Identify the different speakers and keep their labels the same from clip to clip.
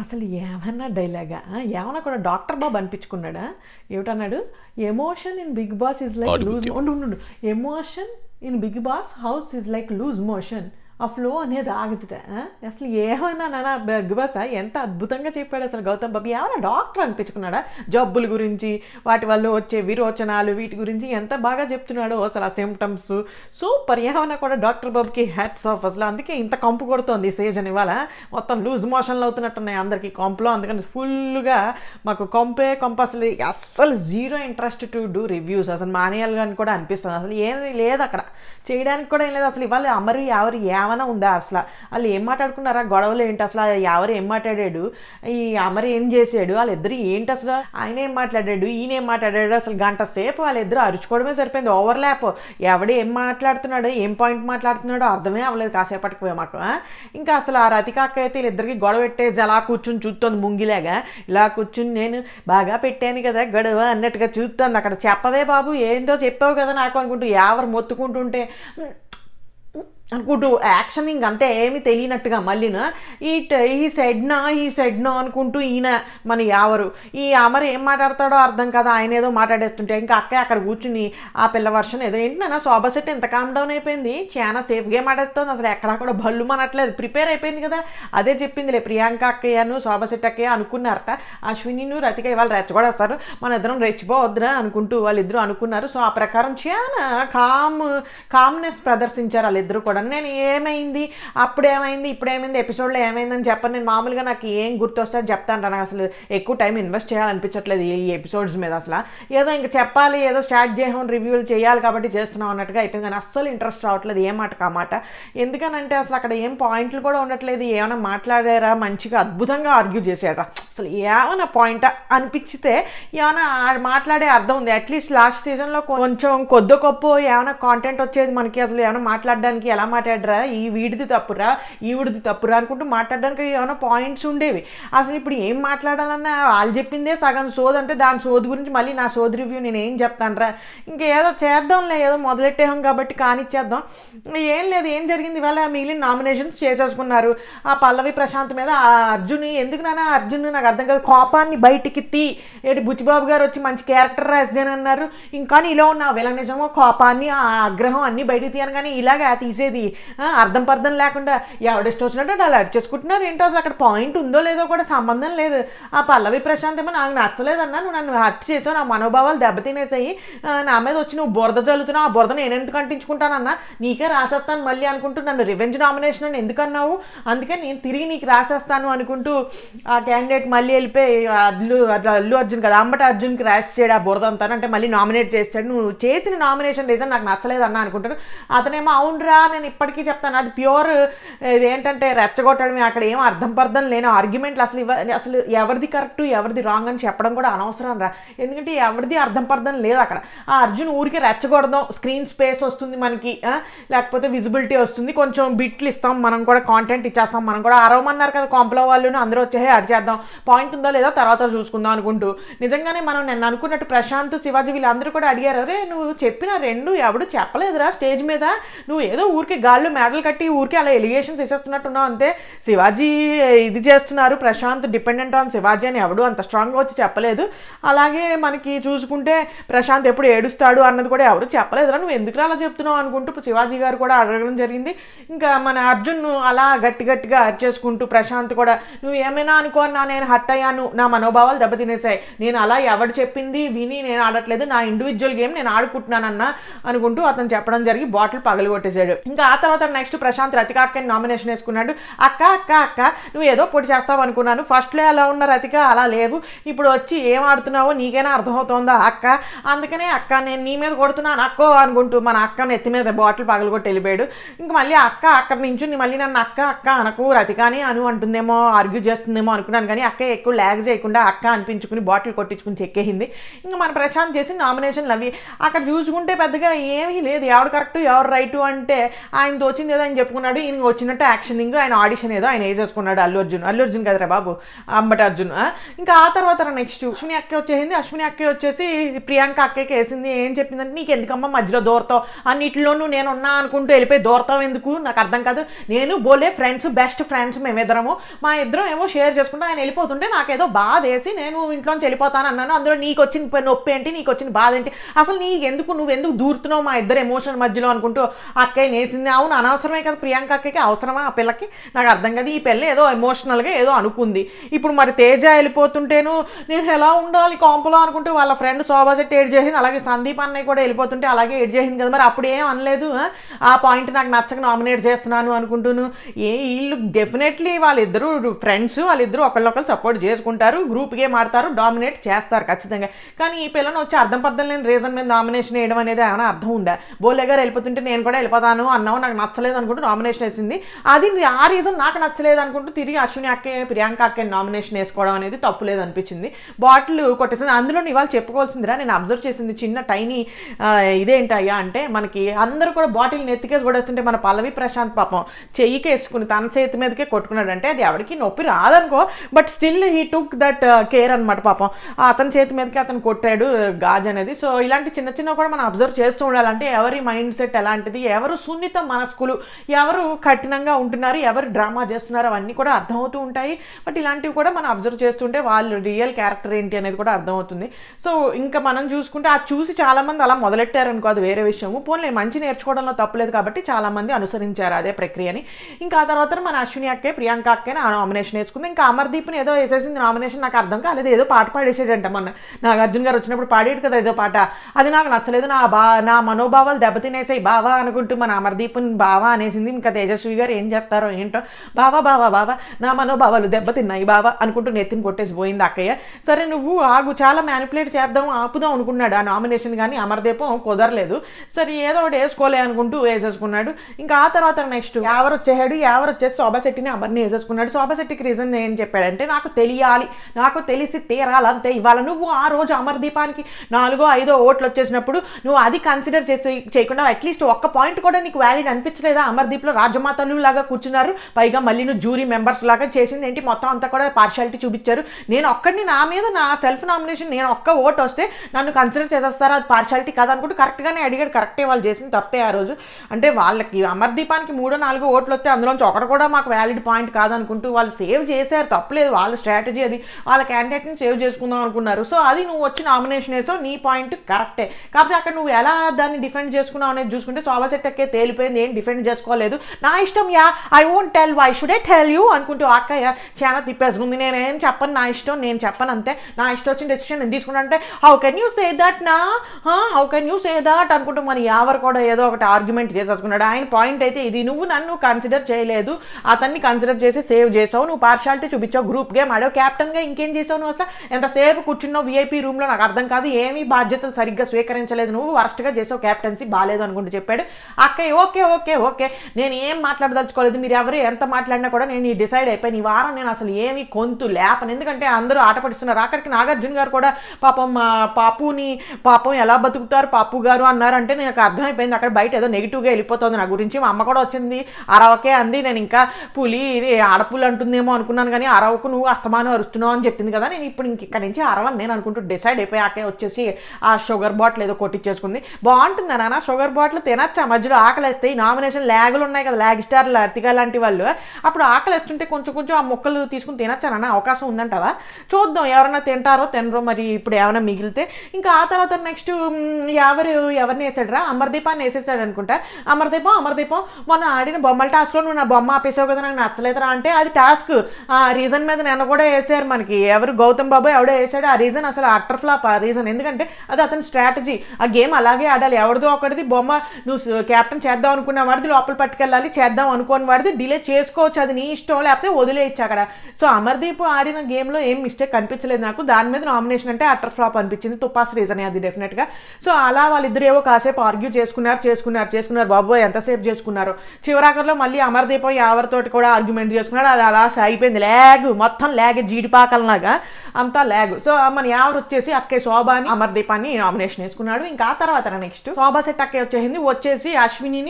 Speaker 1: అసలు ఏమన్నా డైలాగా ఆ, ఏమన్నా కూడా డాక్టర్ బాబు అనిపించుకున్నాడా ఏమిటన్నాడు emotion in Bigg Boss is like
Speaker 2: audible
Speaker 1: loose ఉండు ఉండు emotion in Bigg Boss house is like loose motion ఆ ఫ్లో అనేది ఆగుతుట ఆ? అసలు ఏమైనా నాన్న బిగ్ బాస్ ఎంత అద్భుతంగా చెప్పాడు అసలు గౌతమ్ బాబు ఏమైనా డాక్టర్ అనిపించుకున్నాడా జబ్బుల గురించి వాటి వల్ల వచ్చే విరోచనాలు వీటి గురించి ఎంత బాగా చెప్తున్నాడో అసలు ఆ సిమ్టమ్స్ సూపర్ ఏమైనా కూడా డాక్టర్ బాబుకి హ్యాట్స్ ఆఫ్ అసలు అందుకే ఇంత కంపు కొడుతోంది ఈ సీజన్ ఇవాళ మొత్తం లూజ్ మోషన్లు అవుతున్నట్టున్నాయి అందరికీ కంపులో అందుకని ఫుల్గా మాకు కంపే కంపు అసలు అస్సలు zero interest to do reviews అసలు మానేయాలి అని కూడా అనిపిస్తుంది అసలు ఏమీ లేదు అక్కడ చేయడానికి కూడా ఏం లేదు అసలు ఇవాళ అమరు ఎవరు ఏమైనా ఉందా అసలు వాళ్ళు ఏం మాట్లాడుకున్నారా గొడవలు ఏంటి అసలు ఎవరు ఏం మాట్లాడాడు ఈ అమరు ఏం చేశాడు వాళ్ళిద్దరు ఏంటి అసలు ఆయన ఏం మాట్లాడాడు ఈయన ఏం మాట్లాడాడు అసలు గంట సేపు వాళ్ళిద్దరు అరుచుకోవడమే సరిపోయింది ఓవర్ ల్యాప్ ఎవడు ఏం మాట్లాడుతున్నాడు ఏం పాయింట్ మాట్లాడుతున్నాడో అర్థమే అవ్వలేదు కాసేపటికి మాకు ఆ? ఇంకా అసలు ఆ రతికాక్క అయితే వీళ్ళిద్దరికి గొడవ పెట్టేసి అలా కూర్చుని చూస్తుంది ముంగిలాగా ఇలా కూర్చుని నేను బాగా పెట్టాను కదా గొడవ అన్నట్టుగా చూస్తుంది అక్కడ చెప్పవే బాబు ఏంటో చెప్పావు కదా నాకు అనుకుంటూ ఎవరు మొత్తుకుంటుంటే "ఉమ్, అనుకుంటూ యాక్షన్ ఇంకంతే ఏమీ తెలియనట్టుగా మళ్ళీన ఈ ట- ఈ సెడ్నా ఈ సెడ్నా అనుకుంటూ ఈయన మన యావరు ఈ అమర్ ఏం మాట్లాడతాడో అర్థం కదా ఆయన ఏదో మాట్లాడేస్తుంటే ఇంకా అక్క అక్కడ కూర్చుని ఆ పిల్ల వర్షన్ ఏదో ఏంటి నా శోభా సెట్ ఎంత కామ్ డౌన్ అయిపోయింది చాలా సేఫ్గా మాట్లాడుతుంది అసలు ఎక్కడ కూడా భల్లు మనట్లేదు ప్రిపేర్ అయిపోయింది కదా అదే చెప్పిందిలే ప్రియాంక అక్కయ్యను శోభా సెట్ అక్కయ్య అనుకున్నారట అశ్వినిను రతిక ఇవాళ రెచ్చగొడేస్తారు మన ఇద్దరం రెచ్చిపోవద్దురా అనుకుంటూ వాళ్ళిద్దరూ అనుకున్నారు సో ఆ ప్రకారం చాలా కామ్ కామ్నెస్ ప్రదర్శించారు వాళ్ళిద్దరూ కూడా నేను ఏమైంది అప్పుడు ఏమైంది ఇప్పుడు ఏమైంది ఎపిసోడ్లో ఏమైందని చెప్పను నేను మామూలుగా నాకు ఏం గుర్తొస్తే చెప్తాను నాకు అసలు ఎక్కువ టైం ఇన్వెస్ట్ చేయాలనిపించట్లేదు ఈ ఎపిసోడ్స్ మీద అసలు ఏదో ఇంక చెప్పాలి ఏదో స్టార్ట్ చేసాం రివ్యూలు చేయాలి కాబట్టి చేస్తున్నాం అన్నట్టుగా అయిపోయింది కానీ అస్సలు ఇంట్రెస్ట్ రావట్లేదు ఏ మాట కామాట ఎందుకనంటే అసలు అక్కడ ఏం పాయింట్లు కూడా ఉండట్లేదు ఏమైనా మాట్లాడారా మంచిగా అద్భుతంగా ఆర్గ్యూ చేశారా అసలు ఏమైనా పాయింట్ అనిపించితే ఏమైనా ఆ- మాట్లాడే అర్థం ఉంది అట్లీస్ట్ లాస్ట్ సీజన్లో కొంచెం కొద్ది గొప్ప ఏమైనా కాంటెంట్ వచ్చేది మనకి అసలు ఏమైనా మాట్లాడడానికి ఎలా మాట్లాడరా ఈ వీడిది తప్పురా ఈవిడిది తప్పురా అనుకుంటూ మాట్లాడడానికి ఏమైనా పాయింట్స్ ఉండేవి అసలు ఇప్పుడు ఏం మాట్లాడాలన్నా వాళ్ళు చెప్పిందే సగం సోది అంటే దాని సోది గురించి మళ్ళీ నా సోది రివ్యూ నేను ఏం చెప్తానురా ఇంకా ఏదో చేద్దాంలే ఏదో మొదలెట్టేహాం కాబట్టి కానిచ్చేద్దాం ఏం లేదు ఏం జరిగింది ఇవాళ మిగిలిన నామినేషన్స్ చేసేసుకున్నారు ఆ పల్లవి ప్రశాంత్ మీద ఆ అర్జున్ ఎందుకు నాన్న అర్జున్ నాకు అర్థం కాదు కోపాన్ని బయటికి తీ ఏటి బుచ్చిబాబు గారు వచ్చి మంచి క్యారెక్టర్ రాసాను అన్నారు ఇంకా నీలో ఉన్న విలనిజము కోపాన్ని ఆ ఆగ్రహం అన్ని బయటికి తీయను కానీ ఇలాగా తీసేది ఆ, అర్థం పర్థం లేకుండా ఎవడిష్టం వచ్చినట్టు అలా అడిచేసుకుంటున్నారు ఏంటో అసలు అక్కడ పాయింట్ ఉందో లేదో కూడా సంబంధం లేదు ఆ పల్లవి ప్రశాంత్ ఏమో నాకు నచ్చలేదన్నా నువ్వు నన్ను హర్ట్ చేసావు నా మనోభావాలు దెబ్బతినేసాయి ఆ, నా మీద వచ్చి నువ్వు బురద చల్లుతున్నావు ఆ బురద నేను ఎందుకు అంటించుకుంటానన్నా నీకే రాసేస్తాను మళ్ళీ అనుకుంటూ నన్ను రివెంజ్ నామినేషన్ అని ఎందుకు అన్నావు అందుకే నేను తిరిగి నీకు రాసేస్తాను అనుకుంటూ ఆ క్యాండిడేట్ మళ్ళీ వెళ్ళిపోయి ఆ అల్లు అట్లా అల్లు అర్జున్ కదా అంబట అర్జున్కి రాసేసాడు ఆ బురద అంతా అంటే మళ్ళీ నామినేట్ చేస్తాడు నువ్వు చేసిన నామినేషన్ రీజన్ నాకు నచ్చలేదన్నా అనుకుంటాను అతనేమో అవునరా నేను ఇప్పటికీ చెప్తాను అది ప్యూర్ ఇదేంటంటే రెచ్చగొట్టడమే అక్కడ ఏం అర్థం పర్థం లేని ఆర్గ్యుమెంట్లు అసలు ఇవ అసలు ఎవరిది కరెక్ట్ ఎవరిది రాంగ్ అని చెప్పడం కూడా అనవసరం రా ఎందుకంటే ఎవరిది అర్థం పర్థం లేదు అక్కడ ఆ అర్జున్ ఊరికే రెచ్చగొడదాం స్క్రీన్ స్పేస్ వస్తుంది మనకి ఆ, లేకపోతే విజిబిలిటీ వస్తుంది కొంచెం బిట్లు ఇస్తాం మనం కూడా కాంటెంట్ ఇచ్చేస్తాం మనం కూడా అరవమన్నారు కదా కాంప్లో వాళ్ళు అందరూ వచ్చే అడిచేద్దాం పాయింట్ ఉందో లేదో తర్వాత చూసుకుందాం అనుకుంటూ నిజంగానే మనం నిన్న అనుకున్నట్టు ప్రశాంత్ శివాజీ వీళ్ళందరూ కూడా అడిగారు అరే నువ్వు చెప్పిన రెండు ఎవడు చెప్పలేదురా స్టేజ్ మీద నువ్వు ఏదో ఊరికే గాళ్ళు మేడలు కట్టి ఊరికే అలా ఎలిగేషన్స్ వేసేస్తున్నట్టున్నావు అంతే శివాజీ ఇది చేస్తున్నారు ప్రశాంత్ డిపెండెంట్ ఆన్ శివాజీ అని ఎవడు అంత స్ట్రాంగ్గా వచ్చి చెప్పలేదు అలాగే మనకి చూసుకుంటే ప్రశాంత్ ఎప్పుడు ఏడుస్తాడు అన్నది కూడా ఎవరు చెప్పలేదురా నువ్వు ఎందుకు అలా చెప్తున్నావు అనుకుంటూ శివాజీ గారు కూడా అడగడం జరిగింది ఇంకా మన అర్జున్ అలా గట్టి గట్టిగా అరిచేసుకుంటూ ప్రశాంత్ కూడా నువ్వు ఏమైనా అనుకో నా నేను హట్ అయ్యాను నా మనోభావాలు దెబ్బతినేసాయి నేను అలా ఎవడు చెప్పింది విని నేను ఆడట్లేదు నా ఇండివిజువల్ గేమ్ నేను ఆడుకుంటున్నానన్న అనుకుంటూ అతను చెప్పడం జరిగి బాటిల్ పగలు కొట్టేశాడు ఇంకా ఆ తర్వాత నెక్స్ట్ ప్రశాంత్ రతిక అక్కని నామినేషన్ వేసుకున్నాడు అక్క అక్క అక్క నువ్వు ఏదో పొడి చేస్తావు అనుకున్నాను ఫస్ట్లో ఎలా ఉన్న రతిక అలా లేవు ఇప్పుడు వచ్చి ఏం ఆడుతున్నావో నీకైనా అర్థమవుతోందా అక్క అందుకనే అక్క నేను నీ మీద కొడుతున్నాను అక్కో అనుకుంటూ మన అక్క నెత్తి మీద బాటిల్ పగలు కొట్టి వెళ్ళిపోయాడు ఇంక మళ్ళీ అక్క అక్కడ నుంచి మళ్ళీ నన్ను అక్క అక్క అనకు రతికాని అను అంటుందేమో ఆర్గ్యూ చేస్తుందేమో అనుకున్నాను కానీ అక్క ఎక్కువ ల్యాగ్ చేయకుండా అక్క అనిపించుకుని బాటిల్ కొట్టించుకుని చెక్కేసింది ఇంకా మన ప్రశాంత్ చేసి నామినేషన్లు అవి అక్కడ చూసుకుంటే పెద్దగా ఏమీ లేదు ఎవడు కరెక్ట్ ఎవరు రైట్ అంటే ఆయన తోచింది ఏదో ఆయన చెప్పుకున్నాడు ఈయన వచ్చినట్టు యాక్షనింగ్ ఆయన ఆడిషన్ ఏదో ఆయన వేసేసుకున్నాడు అల్లు అర్జున్ అల్లు అర్జున్ కదరా బాబు అంబటి అర్జున్ ఆ? ఇంకా ఆ తర్వాత నెక్స్ట్ అశ్విని అక్క వచ్చేసింది అశ్విని అక్క వచ్చేసి ప్రియాంక అక్కకి వేసింది ఏం చెప్పిందంటే నీకు ఎందుకమ్మా మధ్యలో దూరతావు అన్నిటిలోనూ నేను ఉన్నా అనుకుంటూ వెళ్ళిపోయి దూరతావు ఎందుకు నాకు అర్థం కాదు నేను బోలే ఫ్రెండ్స్ బెస్ట్ ఫ్రెండ్స్ మేమిద్దరము మా ఇద్దరం ఏమో షేర్ చేసుకుంటూ ఆయన వెళ్ళిపోతుంటే నాకేదో బాధ వేసి నేను ఇంట్లోంచి వెళ్ళిపోతాను అన్నాను అందులో నీకు వచ్చిన ప- నొప్పి ఏంటి నీకు వచ్చిన బాధ ఏంటి అసలు నీకు ఎందుకు నువ్వు ఎందుకు దూరుతున్నావు మా ఇద్దరు ఎమోషన్ మధ్యలో అనుకుంటూ అక్కయ్య నేసింది అవును అనవసరమే కదా ప్రియాంక అక్కకి అవసరమా ఆ పిల్లకి నాకు అర్థం కాదు ఈ పిల్ల ఏదో ఎమోషనల్గా ఏదో అనుకుంది ఇప్పుడు మరి తేజ వెళ్ళిపోతుంటేను నేను ఎలా ఉండాలి కాంపలో అనుకుంటూ వాళ్ళ ఫ్రెండ్ శోభా శెట్టి ఏడ్ చేసింది అలాగే సందీప్ అన్నయ్య కూడా వెళ్ళిపోతుంటే అలాగే ఏడ్ చేసింది కదా మరి అప్పుడు ఏం అనలేదు ఆ? ఆ పాయింట్ నాకు నచ్చక నామినేట్ చేస్తున్నాను అనుకుంటూను ఏ వీళ్ళు డెఫినెట్లీ వాళ్ళిద్దరూ ఫ్రెండ్స్ వాళ్ళిద్దరూ ఒకళ్ళొకళ్ళు సపోర్ట్ చేసుకుంటారు గ్రూప్ గేమ్ ఆడతారు డామినేట్ చేస్తారు ఖచ్చితంగా కానీ ఈ పిల్లని వచ్చి అర్థం పర్థం లేని రీజన్ మీద నామినేషన్ వేయడం అనేది ఏమైనా అర్థం ఉందా బోలే గారు వెళ్ళిపోతుంటే నేను కూడా వెళ్ళిపోతాను అన్నావు నాకు నచ్చలేదు అనుకుంటూ నామినేషన్ వేసింది అది ఆ రీజన్ నాకు నచ్చలేదు అనుకుంటూ తిరిగి అశ్విని అక్కే ప్రియాంక అక్కే నామినేషన్ వేసుకోవడం అనేది తప్పులేదు అనిపించింది బాటిల్ కొట్టేసింది అందులో ఇవాళ చెప్పుకోవాల్సిందిరా నేను అబ్జర్వ్ చేసింది చిన్న టైనీ ఇదేంటయ్యా అంటే మనకి అందరూ కూడా బాటిల్ నెత్తికేసి కొడేస్తుంటే మన పల్లవి ప్రశాంత్ పాపం చెయ్యికి వేసుకుని తన చేతి మీదకే కొట్టుకున్నాడు అంటే అది ఎవరికి నొప్పి రాదనుకో but still he took that care అనమాట పాపం అతని చేతి మీదకి అతను కొట్టాడు గాజ్ అనేది సో ఇలాంటి చిన్న చిన్న కూడా మనం అబ్జర్వ్ చేస్తూ ఉండాలంటే ఎవరి మైండ్ సెట్ ఎలాంటిది ఎవరు సున్నిత మనస్కులు ఎవరు కఠినంగా ఉంటున్నారు ఎవరు డ్రామా చేస్తున్నారు అవన్నీ కూడా అర్థమవుతూ ఉంటాయి బట్ ఇలాంటివి కూడా మనం అబ్జర్వ్ చేస్తుంటే వాళ్ళు రియల్ క్యారెక్టర్ ఏంటి అనేది కూడా అర్థమవుతుంది సో ఇంకా మనం చూసుకుంటే అది చూసి చాలామంది అలా మొదలెట్టారు అనుకో అది వేరే విషయము పోనీ మంచి నేర్చుకోవడంలో తప్పులేదు కాబట్టి చాలామంది అనుసరించారు అదే ప్రక్రియని ఇంకా ఆ తర్వాత మన అశ్విని అక్కే ప్రియాంక అక్కే నా నామినేషన్ వేసుకుంది ఇంకా అమర్దీప్ని ఏదో వేసేసింది నామినేషన్ నాకు అర్థం కాలేదు ఏదో పాట పాడేసాడంట మొన్న నాగార్జున గారు వచ్చినప్పుడు పాడేడు కదా ఏదో పాట అది నాకు నచ్చలేదు నా బా నా మనోభావాలు దెబ్బతినేసాయి బావా అనుకుంటూ మన అమర్దీప్ని బావా అనేసింది ఇంకా తేజస్వి గారు ఏం చేస్తారో ఏంటో బావా బావా బావా నా మనోభావాలు దెబ్బతిన్నాయి బావా అనుకుంటూ నెత్తిని కొట్టేసి పోయింది అక్కయ్య సరే నువ్వు ఆగు చాలా మ్యానిపులేట్ చేద్దాం ఆపుదాం అనుకున్నాడు ఆ నామినేషన్ కానీ అమర్దీపం కుదరలేదు సరే ఏదో ఒకటి వేసుకోలే అనుకుంటూ వేసేసుకున్నాడు ఇంకా ఆ తర్వాత నెక్స్ట్ ఎవరు వచ్చేసాడు ఎవరు వచ్చేసి శోభా శెట్టిని అమర్ని వేసేసుకున్నాడు శోభా శెట్టికి రీజన్ ఏం చెప్పాడంటే నాకు తెలియాలి నాకు తెలిసి తీరాలంతే ఇవాళ నువ్వు ఆ రోజు అమర్దీపానికి నాలుగో ఐదో ఓట్లు వచ్చేసినప్పుడు నువ్వు అది కన్సిడర్ చేసి చేయకుండా అట్లీస్ట్ ఒక్క పాయింట్ కూడా నీకు వ్యాలిడ్ అనిపించలేదా అమర్దీప్లో రాజమాతలు లాగా కూర్చున్నారు పైగా మళ్ళీ నువ్వు జూరీ మెంబర్స్ లాగా చేసింది ఏంటి మొత్తం అంతా కూడా పార్షాలిటీ చూపించారు నేను ఒక్కడిని నా మీద నా సెల్ఫ్ నామినేషన్ నేను ఒక్క ఓట్ వస్తే నన్ను కన్సిడర్ చేసేస్తారా అది పార్షాలిటీ కాదు అనుకుంటూ కరెక్ట్గానే అడిగాడు కరెక్టే వాళ్ళు చేసిన తప్పే ఆ రోజు అంటే వాళ్ళకి అమర్దీపానికి మూడో నాలుగో ఓట్లు వస్తే అందులోంచి ఒకటి కూడా మాకు వ్యాలిడ్ పాయింట్ కాదనుకుంటూ వాళ్ళు సేవ్ చేశారు తప్పలేదు వాళ్ళ స్ట్రాటజీ అది వాళ్ళ క్యాండిడేట్ని సేవ్ చేసుకుందాం అనుకున్నారు సో అది నువ్వు వచ్చి నామినేషన్ వేసావు నీ పాయింట్ కరెక్టే కాకపోతే అక్కడ నువ్వు ఎలా దాన్ని డిఫెండ్ చేసుకున్నావు అనేది చూసుకుంటే శోభా శెట్టక్కే తేలిపోయింది ఏం డిఫెండ్ చేసుకోలేదు నా ఇష్టం yeah I won't tell why should I tell you అనుకుంటూ అక్కయ్య చాలా తిప్పేసుకుంది నేనేం చెప్పను నా ఇష్టం నేను చెప్పను అంతే నా ఇష్టం వచ్చిన డెసిషన్ నేను తీసుకున్నా అంటే how can you say that నా how can you say that అనుకుంటూ మరి ఎవరు కూడా ఏదో ఒకటి ఆర్గ్యుమెంట్ చేసేసుకున్నాడు ఆయన పాయింట్ అయితే ఇది నువ్వు నన్ను కన్సిడర్ చేయలేదు అతన్ని కన్సిడర్ చేసి సేవ్ చేసావు నువ్వు పార్షాలిటీ చూపించావు గ్రూప్ గేమ్ ఆడావు క్యాప్టెన్గా ఇంకేం చేసావు నువ్వు అసలు ఎంతసేపు కూర్చున్నావు వీఐపీ రూమ్లో నాకు అర్థం కాదు ఏమీ బాధ్యతలు సరిగ్గా స్వీకరించలేదు నువ్వు వరస్ట్గా చేసావు క్యాప్టెన్సీ బాగాలేదు అనుకుంటూ చెప్పాడు అక్కయ్య ఓకే ఓకే ఓకే నేను ఏం మాట్లాడదలుచుకోలేదు మీరు ఎవరు ఎంత మాట్లాడినా కూడా నేను డిసైడ్ అయిపోయాను ఈ వారం నేను అసలు ఏమి కొంతు లేపను ఎందుకంటే అందరూ ఆట పడిస్తున్నారు అక్కడికి నాగార్జున గారు కూడా పాపం మా పాపుని పాపం ఎలా బతుకుతారు పాపు గారు అన్నారంటే నాకు అర్థమైపోయింది అక్కడ బయట ఏదో నెగిటివ్గా వెళ్ళిపోతుంది నా గురించి మా అమ్మ కూడా వచ్చింది అరవకే అంది నేను ఇంకా పులి ఆడపులి అంటుందేమో అనుకున్నాను కానీ అరవకు నువ్వు అస్తమానం అరుస్తున్నావు అని చెప్పింది కదా నేను ఇప్పుడు ఇంక ఇక్కడ నుంచి అరవని నేను అనుకుంటూ డిసైడ్ అయిపోయాకే వచ్చేసి ఆ షుగర్ బాటిల్ ఏదో కొట్టించేసుకుంది బాగుంటుంది నాన్న షుగర్ బాటిల్ తినచ్చా మధ్యలో ఆకలేస్తే ఈ నామినేషన్ ల్యాగులు ఉన్నాయి కదా ల్యాగ్ స్టార్లు అర్తిగా లాంటి వాళ్ళు అప్పుడు ఆకలేస్తుంటే కొంచెం కొంచెం ఆ ముక్కలు తీసుకుని తినచ్చా నాన్న అవకాశం ఉందంటావా చూద్దాం ఎవరైనా తింటారో తినరో మరి ఇప్పుడు ఏమైనా మిగిలితే ఇంకా ఆ తర్వాత నెక్స్ట్ ఎవరు ఎవరిని వేసాడరా అమర్దీపాన్ని వేసేసాడు అనుకుంటా అమర్దీపం అమర్దీపం మొన్న ఆడిన బొమ్మల టాస్క్లో నువ్వు నా బొమ్మ ఆపేసావు కదా నాకు నచ్చలేదురా అంటే అది టాస్క్ ఆ రీజన్ మీద నిన్న కూడా వేసారు మనకి ఎవరు గౌతమ్ బాబు ఎవడో వేసాడు ఆ రీజన్ అసలు అట్టర్ ఫ్లాప్ ఆ రీజన్ ఎందుకంటే అది అతని స్ట్రాటజీ ఆ గేమ్ అలాగే ఆడాలి ఎవరిదో ఒకటిది బొమ్మ నువ్వు క్యాప్టెన్ చేద్దాం అనుకున్న వాడిది లోపల పట్టుకెళ్ళాలి చేద్దాం అనుకోని వాడిది డిలే చేసుకోవచ్చు అది నీ ఇష్టం లేకపోతే వదిలేయచ్చు అక్కడ సో అమర్దీప్ ఆడిన గేమ్లో ఏం మిస్టేక్ కనిపించలేదు నాకు దాని మీద నామినేషన్ అంటే అట్టర్ ఫ్లాప్ అనిపించింది తుపాస్ రీజన్ అది డెఫినెట్గా సో అలా వాళ్ళిద్దరు ఏవో కాసేపు ఆర్గ్యూ చేసుకున్నారు చేసుకున్నారు చేసుకున్నారు బాబు ఎంతసేపు చేసుకున్నారు చివరాకర్లో మళ్ళీ అమర్దీపం ఎవరితోటి కూడా ఆర్గ్యుమెంట్ చేసుకున్నాడు అది అలా అయిపోయింది ల్యాగ్ మొత్తం ల్యాగ్ జీడిపాకల్లాగా అంతా ల్యాగ్ సో మన ఎవరు వచ్చేసి అక్కే శోభాని అమర్దీపాన్ని నామినేషన్ వేసుకున్నాడు ఇంకా ఆ తర్వాత నెక్స్ట్ శోభా సెట్ అక్కే వచ్చేసింది వచ్చేసి అశ్వినిని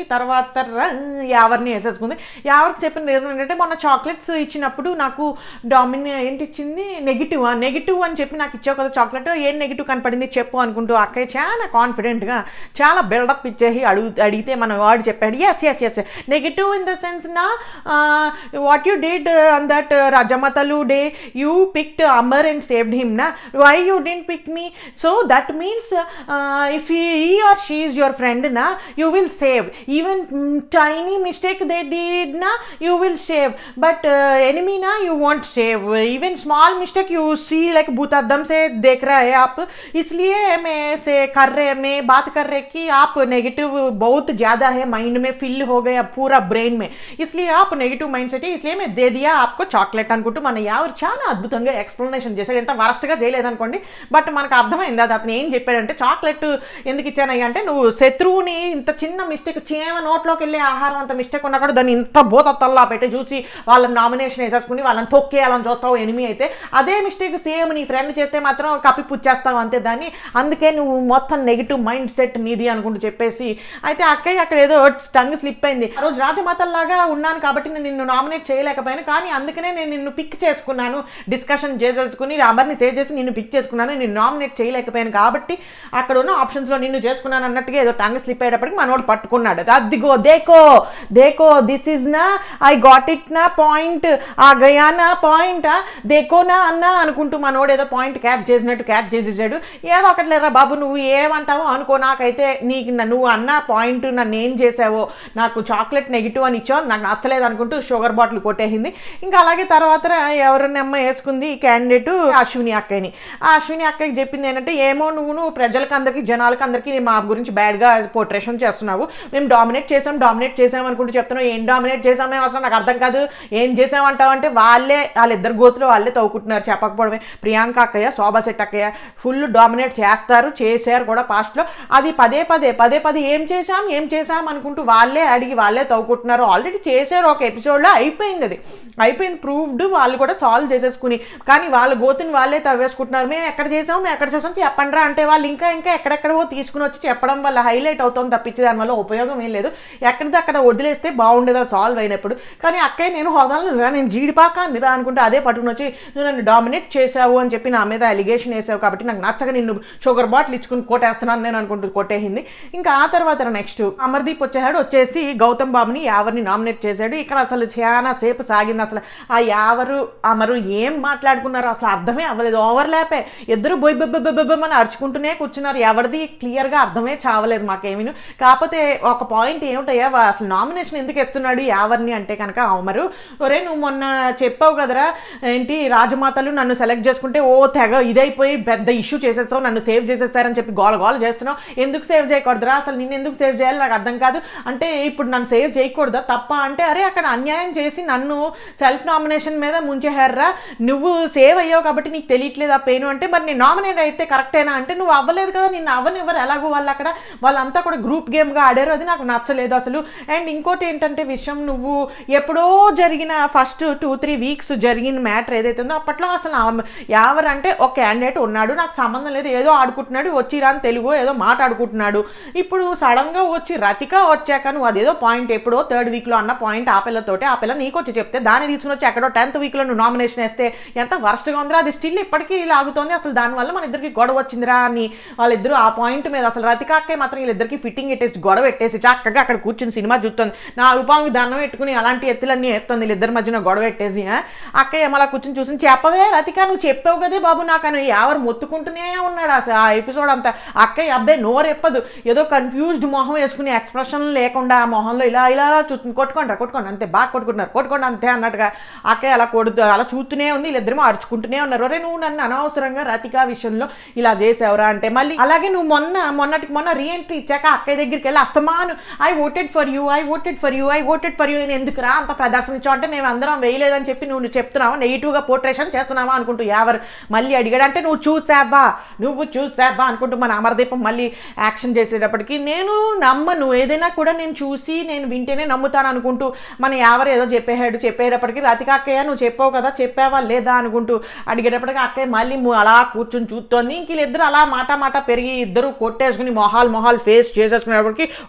Speaker 1: తర్వాత ర- యావర్ని వేసేసుకుంది యావర్కి చెప్పిన రీజన్ ఏంటంటే మొన్న చాక్లెట్స్ ఇచ్చినప్పుడు నాకు డామిని ఏంటి ఇచ్చింది నెగిటివ్ నెగిటివ్ అని చెప్పి నాకు ఇచ్చావు కదా చాక్లెట్ ఏం నెగిటివ్ కనపడింది చెప్పు అనుకుంటూ అక్కయ్య చాలా కాన్ఫిడెంట్గా చాలా బిల్డప్ ఇచ్చేసి అడుగు అడిగితే మన వాడు చెప్పాడు yes yes yes negative in the sense నా what you did on that రజమతలు day you picked Amar and saved him నా why you didn't pick me so that means if he or she is your friend na you will save even mm, tiny mistake they did na you will save but uh, enemy na you won't save even small mistake you see like भूत एकदम से देख रहा है आप इसलिए मैं से कर रहे मैं बात कर रहे कि आप नेगेटिव बहुत ज़्यादा है माइंड में फिल हो गया पूरा ब्रेन में इसलिए आप నెగిటివ్ మైండ్ సెట్ इसलिए मैं दे दिया आपको చాక్లెట్ అనుకుంటూ మన ఎవరు చాలా అద్భుతంగా ఎక్స్ప్లెనేషన్ చేశాడు ఎంత వరస్ట్గా చేయలేదనుకోండి బట్ మనకు అర్థమైంది అది అతను ఏం చెప్పాడంటే చాక్లెట్ ఎందుకు ఇచ్చానయ్యా అంటే నువ్వు శత్రువుని ఇంత చిన్న మిస్టేక్ చీమ నోట్లోకి వెళ్ళే ఆహారం అంత మిస్టేక్ ఉన్నా కూడా దాన్ని ఇంత భూతత్తల్లా పెట్టి చూసి వాళ్ళని నామినేషన్ వేసేసుకుని వాళ్ళని తొక్కేయాలని చూస్తావు ఎనిమి అయితే అదే మిస్టేక్ సేమ్ నీ ఫ్రెండ్ చేస్తే మాత్రం కప్పి పుచ్చేస్తావు అంతే దాన్ని అందుకే నువ్వు మొత్తం నెగిటివ్ మైండ్ సెట్ నీది అనుకుంటూ చెప్పేసి అయితే అక్కయ్య అక్కడ ఏదో టంగ్ స్లిప్ అయింది ఆ రోజు రాజమాతల్లాగా ఉన్నాను కాబట్టి నేను నిన్ను నామినేట్ చేయలేకపోయాను కానీ అందుకనే నేను నిన్ను పిక్ చేసుకున్నాను డిస్కషన్ చేసేసుకుని అమర్ని సేవ్ చేసి నిన్ను పిక్ చేసుకున్నాను నిన్ను నామినేట్ చేయలేకపోయాను కాబట్టి అక్కడ ఉన్న ఆప్షన్స్లో నిన్ను చేసుకున్నాను అన్నట్టుగా ఏదో టంగ్ స్లిప్ అయ్యేటప్పటికి మనోడు పట్టుకున్నాడు అదిగో దేకో దేకో దిస్ ఈజ్ నా ఐ గాట్ ఇట్ నా పాయింట్ ఆ గయా నా పాయింట్ దేకో నా అన్న అనుకుంటూ మనోడు ఏదో పాయింట్ క్యాచ్ చేసినట్టు క్యాచ్ చేసేసాడు ఏదో ఒకటి లేరా బాబు నువ్వు ఏమంటావో అనుకో నాకైతే నీకు న- నువ్వు అన్న పాయింట్ నన్ను ఏం చేసావో నాకు చాక్లెట్ నెగిటివ్ అని ఇచ్చావు నాకు నచ్చలేదు అనుకుంటూ షుగర్ బాటిల్ కొట్టేసింది ఇంకా అలాగే తర్వాత ఎవరిని అమ్మ వేసుకుంది ఈ క్యాండిడేట్ అశ్విని అక్కయ్యని ఆ అశ్విని అక్కకి చెప్పింది ఏంటంటే ఏమో నువ్వు నువ్వు ప్రజలకు అందరికీ జనాలకు అందరికీ మా గురించి బ్యాడ్గా పోర్ట్రేషన్ చేస్తున్నావు మేము డామినేట్ చేసాం డామినేట్ చేసాం అనుకుంటూ చెప్తున్నావు ఏం డామినేట్ చేసామే అసలు నాకు అర్థం కాదు ఏం చేసామంటావు అంటే వాళ్ళే వాళ్ళిద్దరు గోతులు వాళ్ళే తవ్వుకుంటున్నారు చెప్పకపోవడమే ప్రియాంక అక్కయ్య శోభా శెట్టి అక్కయ్య ఫుల్ డామినేట్ చేస్తారు చేశారు కూడా పాస్ట్లో అది పదే పదే పదే పదే ఏం చేశాం ఏం చేశాం అనుకుంటూ వాళ్ళే అడిగి వాళ్ళే తవ్వుకుంటున్నారు ఆల్రెడీ చేశారు ఒక ఎపిసోడ్లో అయిపోయింది అది అయిపోయింది ప్రూవ్డ్ వాళ్ళు కూడా సాల్వ్ చేసేసుకుని కానీ వాళ్ళ గోతుని వాళ్ళే తవ్వేసుకుంటున్నారు మేము ఎక్కడ చేసాం మేము ఎక్కడ చేసాం చెప్పండిరా అంటే వాళ్ళు ఇంకా ఇంకా ఎక్కడెక్కడో తీసుకుని వచ్చి చెప్పడం వల్ల హైలైట్ అవుతుంది తప్పించి దానివల్ల ఉపయోగం ఏం లేదు ఎక్కడిది అక్కడ వదిలేస్తే బాగుండేది అది సాల్వ్ అయినప్పుడు కానీ అక్కయ్య నేను హోదాలను రా నేను జీడిపాక నిరా అనుకుంటే అదే పట్టుకుని వచ్చి నువ్వు నన్ను డామినేట్ చేసావు అని చెప్పి నా మీద అలిగేషన్ వేసావు కాబట్టి నాకు నచ్చక నిన్ను షుగర్ బాటిల్ ఇచ్చుకుని కొట్టేస్తున్నాను నేను అనుకుంటూ కొట్టేసింది ఇంకా ఆ తర్వాత నెక్స్ట్ అమర్దీప్ వచ్చేసాడు వచ్చేసి గౌతమ్ బాబుని యావర్ని నామినేట్ చేశాడు ఇక్కడ అసలు చాలా సేపు సాగింది అసలు ఆ యావరు అమరు ఏం మాట్లాడుకున్నారో అసలు అర్థమే అవ్వలేదు ఓవర్ ల్యాపే ఇద్దరు బొయ్ బొబ్బని అరుచుకుంటూనే కూర్చున్నారు ఎవరిది క్లియర్గా అర్థమే చావలేదు మాకేమీను కాకపోతే ఒక పాయింట్ ఏమిటయ్యా వా- అసలు నామినేషన్ ఎందుకు ఎత్తున్నాడు యావర్ని అంటే కనుక అమరు ఒరే నువ్వు మొన్న చెప్పావు కదరా ఏంటి రాజమాతలు నన్ను సెలెక్ట్ చేసుకుంటే ఓ తెగ ఇదైపోయి పెద్ద ఇష్యూ చేసేస్తావు నన్ను సేవ్ చేసేస్తారని చెప్పి గోల గోల చేస్తున్నావు ఎందుకు సేవ్ చేయకూడదురా అసలు నిన్ను ఎందుకు సేవ్ చేయాలి నాకు అర్థం కాదు అంటే ఇప్పుడు నన్ను సేవ్ చేయకూడదా తప్ప అంటే అరే అక్కడ అన్యాయం చేసి నన్ను సెల్ఫ్ నామినేషన్ మీద ముంచేహారా నువ్వు సేవ్ అయ్యావు కాబట్టి నీకు తెలియట్లేదు ఆ పెయిన్ అంటే మరి నేను నామినేట్ అయితే కరెక్టేనా అంటే నువ్వు అవ్వలేదు కదా నిన్ను అవ్వనివ్వరు ఎలాగో వాళ్ళు అక్కడ వాళ్ళంతా కూడా గ్రూప్ గేమ్గా ఆడారు అది నాకు నచ్చలేదు అసలు అండ్ ఇంకోటి ఏంటంటే విషయం నువ్వు ఎప్పుడో జరిగిన ఫస్ట్ టూ త్రీ వీక్స్ జరిగిన మ్యాటర్ ఏదైతే ఉందో అప్పట్లో అసలు ఆ- ఎవరంటే ఒక క్యాండిడేట్ ఉన్నాడు నాకు సంబంధం లేదు ఏదో ఆడుకుంటున్నాడు వచ్చి రాని తెలుగు ఏదో మాట్లాడుకుంటున్నాడు ఇప్పుడు సడన్గా వచ్చి రతిక వచ్చాక నువ్వు అదేదో పాయింట్ ఎప్పుడో థర్డ్ వీక్లో అన్న పాయింట్ ఆ పిల్లతోటి ఆ పిల్ల నీకు వచ్చి చెప్తే దాన్ని తీసుకుని వచ్చి ఎక్కడో టెన్త్ వీక్లో నువ్వు నామినేషన్ వేస్తే ఎంత వర్స్ట్గా ఉందిరా అది స్టిల్ ఇప్పటికీ లాగుతోంది అసలు దానివల్ల మన ఇద్దరికి గొడవ వచ్చిందిరా అని వాళ్ళిద్దరూ ఆ పాయింట్ మీద అసలు రతికాకే మాత్రం వీళ్ళిద్దరికి ఫిట్టింగ్ పెట్టేసి గొడవ పెట్టేసి చక్కగా అక్కడ కూర్చుని సినిమా చూస్తుంది నా రూపానికి దండం పెట్టుకుని అలాంటి ఎత్తులన్నీ ఎత్తుంది వీళ్ళిద్దరి మధ్యన గొడవ పెట్టేసి ఆ? అక్క ఏమలా కూర్చుని చూసి చెప్పవే రతిక నువ్వు చెప్పావు కదే బాబు నాకు అని ఎవరు మొత్తుకుంటూనే ఉన్నాడు అసలు ఆ ఎపిసోడ్ అంతా అక్కయ్య అబ్బాయి నోరు ఎప్పదు ఏదో కన్ఫ్యూజ్డ్ మొహం వేసుకుని ఎక్స్ప్రెషన్ లేకుండా ఆ మొహంలో ఇలా ఇలా ఇలా చూస్తుంది కొట్టుకోండి కొట్టుకోండి అంతే బాగా కొట్టుకుంటున్నారు కొట్టుకోండి అంతే అన్నట్టుగా అక్కయ్య అలా కొడుతూ అలా చూస్తూనే ఉంది వీళ్ళిద్దరేమో అరుచుకుంటూనే ఉన్నారు అరే నువ్వు నన్ను అనవసరంగా రతికా విషయంలో ఇలా చేసావురా అంటే మళ్ళీ అలాగే నువ్వు మొన్న మొన్నటికి మొన్న రీఎంట్రీ ఇచ్చాక అక్కయ్య దగ్గరికి వెళ్ళి అస్తమాను I voted for you I voted for you I voted for you అని ఎందుకురా అంత ప్రదర్శించావు అంటే మేము అందరం వేయలేదని చెప్పి నువ్వు చెప్పినావా నెగిటివ్గా పోర్ట్రేషన్ చేస్తున్నావా అనుకుంటూ ఎవరు మళ్ళీ అడిగాడు అంటే నువ్వు చూసావా నువ్వు చూసావా అనుకుంటూ మన అమరదీపం మళ్ళీ యాక్షన్ చేసేటప్పటికి నేను నమ్మను ఏదైనా కూడా నేను చూసి నేను వింటేనే నమ్ముతాను అనుకుంటూ మన ఎవరు ఏదో చెప్పేశాడు చెప్పేటప్పటికి రతిక అక్కయ్య నువ్వు చెప్పావు కదా చెప్పావా లేదా అనుకుంటూ అడిగేటప్పటికి అక్కయ్య మళ్ళీ ము- అలా కూర్చొని చూస్తోంది ఇంక వీళ్ళిద్దరు అలా మాట మాట పెరిగి ఇద్దరు కొట్టేసుకుని మొహాలు మొహాలు ఫేస్ చేసేసుకునేటప్పటికి వచ్చేసారు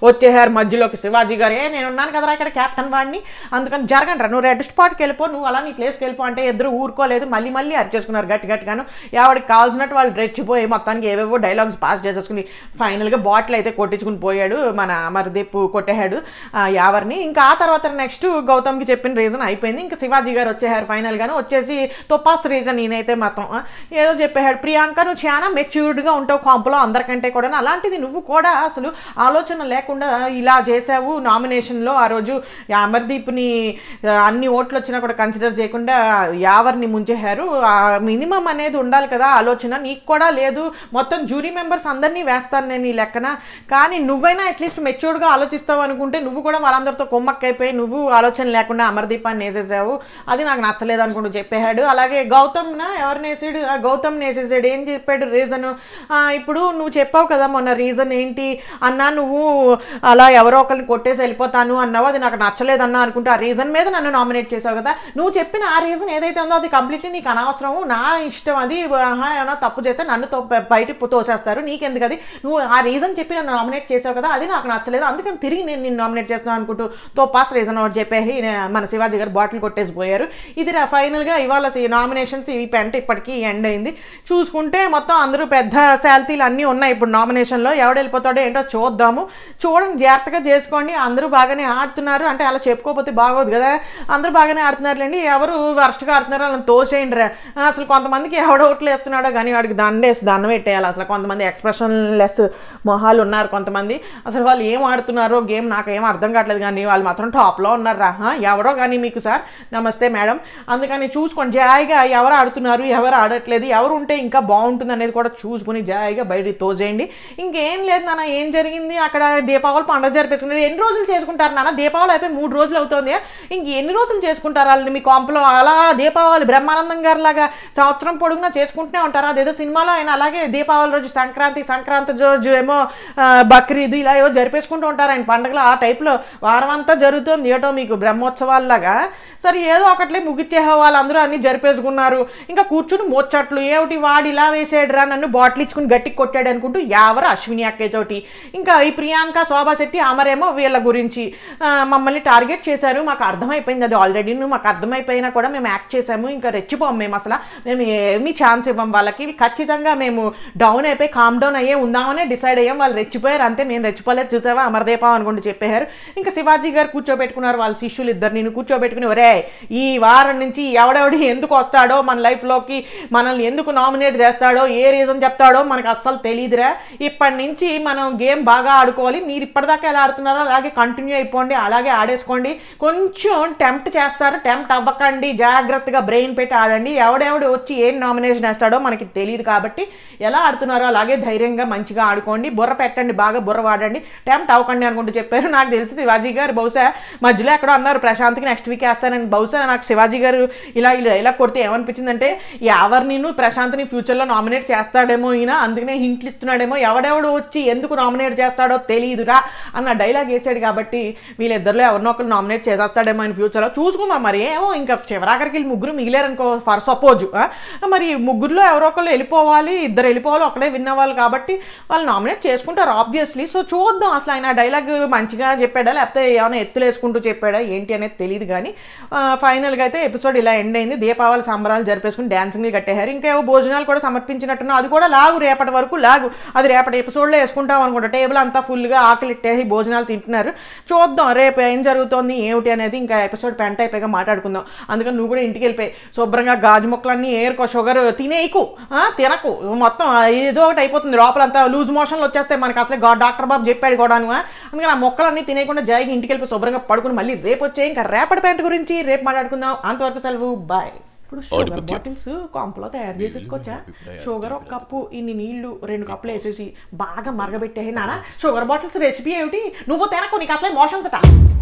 Speaker 1: వచ్చేసారు మధ్యలోకి శివాజీ గారు ఏ నేను ఉన్నాను కదరా ఇక్కడ క్యాప్టెన్ వాడిని అందుకని జరగండి రా నువ్వు రెడ్ స్పాట్కి వెళ్ళిపో నువ్వు అలా నీ ప్లేస్కి వెళ్ళిపో అంటే ఇద్దరు ఊరుకోలేదు మళ్ళీ మళ్ళీ అరిచేసుకున్నారు గట్టి గట్టిగాను ఎవరికి కావాల్సినట్టు వాళ్ళు రెచ్చిపోయి మొత్తానికి ఏవేవో డైలాగ్స్ పాస్ చేసేసుకుని ఫైనల్గా బాటిల్ అయితే కొట్టించుకుని పోయాడు మన అమర్దీప్ కొట్టేశాడు ఆ, యావర్ని ఇంకా ఆ తర్వాత నెక్స్ట్ గౌతమ్కి చెప్పిన రీజన్ అయిపోయింది ఇంకా శివాజీ గారు వచ్చేసారు ఫైనల్గాను వచ్చేసి తొప్పాస్ రీజన్ ఈయనైతే మొత్తం ఆ, ఏదో చెప్పేశాడు ప్రియాంక నువ్వు చాలా మెచ్యూర్డ్గా ఉంటావు కాంపులో అందరికంటే కూడా అలాంటిది నువ్వు కూడా అసలు ఆలోచన లేకుండా ఇలా చేసావు నామినేషన్లో ఆ రోజు అమర్దీప్ని ఆ, అన్ని ఓట్లు వచ్చినా కూడా కన్సిడర్ చేయకుండా యావర్ని ముంచేశారు మినిమం అనేది ఉండాలి కదా ఆలోచన నీకు కూడా లేదు మొత్తం జ్యూరీ మెంబర్స్ అందరినీ వేస్తాను నేను ఈ లెక్కన కానీ నువ్వైనా అట్లీస్ట్ మెచ్యూర్డ్గా ఆలోచిస్తావు అనుకుంటే నువ్వు కూడా వాళ్ళందరితో కొమ్మక్కైపోయి నువ్వు ఆలోచన లేకుండా అమర్దీపాన్ని వేసేసావు అది నాకు నచ్చలేదు అనుకుంటూ చెప్పేశాడు అలాగే గౌతమ్న ఎవరిని వేసాడు ఆ గౌతమ్ని వేసేసాడు ఏం చెప్పాడు రీజన్ ఇప్పుడు నువ్వు చెప్పావు కదా మొన్న రీజన్ ఏంటి అన్నా నువ్వు అలా ఎవరో ఒకరిని కొట్టేసి వెళ్ళిపోతాను అన్నావు అది నాకు నచ్చలేదన్నా అనుకుంటే ఆ రీజన్ మీద నన్ను నామినేట్ చేసావు కదా నువ్వు చెప్పిన ఆ రీజన్ ఏదైతే ఉందో అది కంప్లీట్లీ నీకు అనవసరం నా ఇష్టం అది ఆహా, ఏమైనా తప్పు చేస్తే నన్ను తో బయటికి తోసేస్తారు నీకెందుకు అది నువ్వు ఆ రీజన్ చెప్పి నన్ను నామినేట్ చేసావు కదా అది నాకు నచ్చలేదు అందుకని తిరిగి నేను నిన్ను నామినేట్ చేస్తున్నాను అనుకుంటూ తో పాస్ రీజన్ ఒకటి చెప్పేసి నే- మన శివాజీ గారు బాటిల్ కొట్టేసి పోయారు ఇది రా ఫైనల్గా ఇవాళ నామినేషన్స్ ఈ పెంట ఇప్పటికీ ఎండ్ అయింది చూసుకుంటే మొత్తం అందరూ పెద్ద శాలరీలు అన్నీ ఉన్నాయి ఇప్పుడు నామినేషన్లో ఎవడు వెళ్ళిపోతాడో ఏంటో చూద్దాము చూడండి జాగ్రత్తగా చేసుకోండి అందరూ బాగానే ఆడుతున్నారు అంటే అలా చెప్పుకోకపోతే బాగోదు కదా అందరూ బాగానే ఆడుతున్నారులేండి ఎవరు వర్స్ట్గా ఆడుతున్నారో వాళ్ళని తోసేయండి రా అసలు కొంతమందికి ఎవడ ఓట్లు వేస్తున్నాడో కానీ వాడికి దండేసి దండం పెట్టేయాలి అసలు కొంతమంది ఎక్స్ప్రెషన్ లెస్ మొహాలు ఉన్నారు కొంతమంది అసలు వాళ్ళు ఏం ఆడుతున్నారో గేమ్ నాకు ఏం అర్థం కావట్లేదు కానీ వాళ్ళు మాత్రం టాప్లో ఉన్నారు రా హా, ఎవరో కానీ మీకు సార్ నమస్తే మేడం అందుకని చూసుకోండి జాయిగా ఎవరు ఆడుతున్నారు ఎవరు ఆడట్లేదు ఎవరు ఉంటే ఇంకా బాగుంటుంది అనేది కూడా చూసుకుని జాయిగా బయటికి తోజేయండి ఇంకేం లేదు నాన్న ఏం జరిగింది అక్కడ దీపావళి పండుగ జరిపేసుకున్నారు ఎన్ని రోజులు చేసుకుంటారు నాన్న దీపావళి అయిపోయి మూడు రోజులు అవుతుంది ఇంక ఎన్ని రోజులు చేసుకుంటారు వాళ్ళని మీ కాంపులో అలా దీపావళి బ్రహ్మానందం గారి లాగా సంవత్సరం పొడుగునా చేసుకుంటూనే ఉంటారు అదేదో సినిమాలో ఆయన అలాగే దీపావళి రోజు సంక్రాంతి సంక్రాంతి రోజు ఏమో ఆ, బక్రీద్ ఇలా ఏవో జరిపేసుకుంటూ ఉంటారు ఆయన పండుగలు ఆ టైప్లో వారం అంతా జరుగుతుంది ఏటో మీకు బ్రహ్మోత్సవాల్లాగా సరే ఏదో ఒకట్లే ముగిచ్చేహో వాళ్ళందరూ అన్ని జరిపేసుకున్నారు ఇంకా కూర్చుని మోచ్చట్లు ఏమిటి వాడు ఇలా వేసాడురా నన్ను బాటిల్ ఇచ్చుకుని గట్టికి కొట్టాడు అనుకుంటూ ఎవరు అశ్విని అక్కయ్యతోటి ఇంకా ఈ ప్రియాంక శోభా శెట్టి అమరేమో వీళ్ళ గురించి ఆ, మమ్మల్ని టార్గెట్ చేశారు మాకు అర్థమైపోయింది అది ఆల్రెడీ మాకు అర్థమైపోయినా కూడా మేము యాక్ట్ చేసాము ఇంకా రెచ్చిపోం మేము అసలు మేము ఏమీ ఛాన్స్ ఇవ్వం వాళ్ళకి ఖచ్చితంగా మేము డౌన్ అయిపోయి కామ్ డౌన్ అయ్యే ఉందామనే డిసైడ్ అయ్యాం వాళ్ళు రెచ్చిపోయారు అంతే మేము రెచ్చిపోలేదు చూసావా అమరదీపం అనుకుంటూ చెప్పారు ఇంకా శివాజీ గారు కూర్చోబెట్టుకున్నారు వాళ్ళ శిష్యులు ఇద్దరు నేను కూర్చోబెట్టుకుని ఒరే ఈ వారం నుంచి ఎవడెవడి ఎందుకు వస్తాడో మన లైఫ్లోకి మనల్ని ఎందుకు నామినేట్ చేస్తాడో ఏ రీజన్ చెప్తాడో మనకు అస్సలు తెలియదురా ఇప్పటి నుంచి మనం గేమ్ బాగా ఆడుకోవాలి మీరు ఇప్పటిదాకా ఎలా ఆడుతున్నారో అలాగే కంటిన్యూ అయిపోండి అలాగే ఆడేసుకోండి కొంచెం టెంప్ట్ చేస్తారు టెంప్ట్ అవ్వకండి జాగ్రత్తగా బ్రెయిన్ పెట్టి ఆడండి ఎవడెవడు వచ్చి ఏం నామినేషన్ వేస్తాడో మనకి తెలియదు కాబట్టి ఎలా ఆడుతున్నారో అలాగే ధైర్యంగా మంచిగా ఆడుకోండి బుర్ర పెట్టండి బాగా బుర్ర వాడండి టెంప్ట్ అవ్వకండి అనుకుంటూ చెప్పారు నాకు తెలిసి శివాజీ గారు బహుశా మధ్యలో ఎక్కడో అన్నారు ప్రశాంత్కి నెక్స్ట్ వీక్ వేస్తానని బహుశా నాకు శివాజీ గారు ఇలా ఇలా ఇలా కొడితే ఏమనిపించిందంటే ఎవరిని ప్రశాంత్ని ఫ్యూచర్లో నామినేట్ చేస్తాడేమో ఈయన అందుకనే హింట్లు ఇస్తున్నాడేమో ఎవడెవడు వచ్చి ఎందుకు నామినేట్ చేస్తాడో తెలియదురా అన్న డైలాగ్ వేసాడు కాబట్టి వీళ్ళిద్దరిలో ఎవరినో ఒకరు నామినేట్ చేసేస్తాడేమో in ఫ్యూచర్లో చూసుకుందాం మరి ఏమో ఇంకా చివరాఖరికి వీళ్ళు ముగ్గురు మిగిలారనుకో ఫర్ సపోజ్ మరి ముగ్గురులో ఎవరో ఒకరు వెళ్ళిపోవాలి ఇద్దరు వెళ్ళిపోవాలి ఒకడే విన్ అవ్వాలి కాబట్టి వాళ్ళు నామినేట్ చేసుకుంటారు ఆబ్వియస్లీ సో చూద్దాం అసలు ఆయన డైలాగ్ మంచిగా చెప్పాడా లేకపోతే ఏమైనా ఎత్తులు వేసుకుంటూ చెప్పాడా ఏంటి అనేది తెలియదు కానీ ఫైనల్గా అయితే ఎపిసోడ్ ఇలా ఎండ్ అయింది దీపావళి సంబరాలు జరిపేసుకుని డ్యాన్సింగ్లు కట్టేశారు ఇంకా ఏవో భోజనాలు కూడా సమర్పించినట్టున్నా అది కూడా లాగు రేపటి వరకు లాగు అది రేపటి ఎపిసోడ్లో వేసుకుంటాం అనుకుంటా టేబుల్ అంతా ఫుల్గా ఆకలి ఇట్టేసి భోజనాలు తింటున్నారు చూద్దాం రేపు ఏం జరుగుతోంది ఏమిటి అనేది ఇంకా ఎపిసోడ్ పెంట అయిపోయాక మాట్లాడుకుందాం అందుకని నువ్వు కూడా ఇంటికి వెళ్ళిపోయి శుభ్రంగా గాజు ముక్కలన్నీ ఏరుకో షుగర్ తినేయకు ఆ, తినకు మొత్తం ఏదో ఒకటి అయిపోతుంది లోపలంతా లూజ్ మోషన్లు వచ్చేస్తే మనకి అసలే గా- డాక్టర్ బాబు చెప్పాడు కూడాను ఆ. అందుకని ఆ మొక్కలన్నీ తినేయకుండా జాయిగా ఇంటికి వెళ్ళిపోయి శుభ్రంగా పడుకుని మళ్ళీ రేపు వచ్చే ఇంకా రేపటి పెంట గురించి రేపు మాట్లాడుకుందాం అంతవరకు సెలవు బాయ్ ఇప్పుడు షుగర్
Speaker 2: ఆధిపత్యం.
Speaker 1: బాటిల్స్ కాంపులో తయారు చేసేసుకోవచ్చా షుగర్ ఒక కప్పు ఇన్ని నీళ్లు రెండు కప్పులు వేసేసి బాగా మరగబెట్టే నాన్న షుగర్ బాటిల్స్ రెసిపీ ఏమిటి నువ్వు తినకు నీకు అసలే మోషన్స్ అట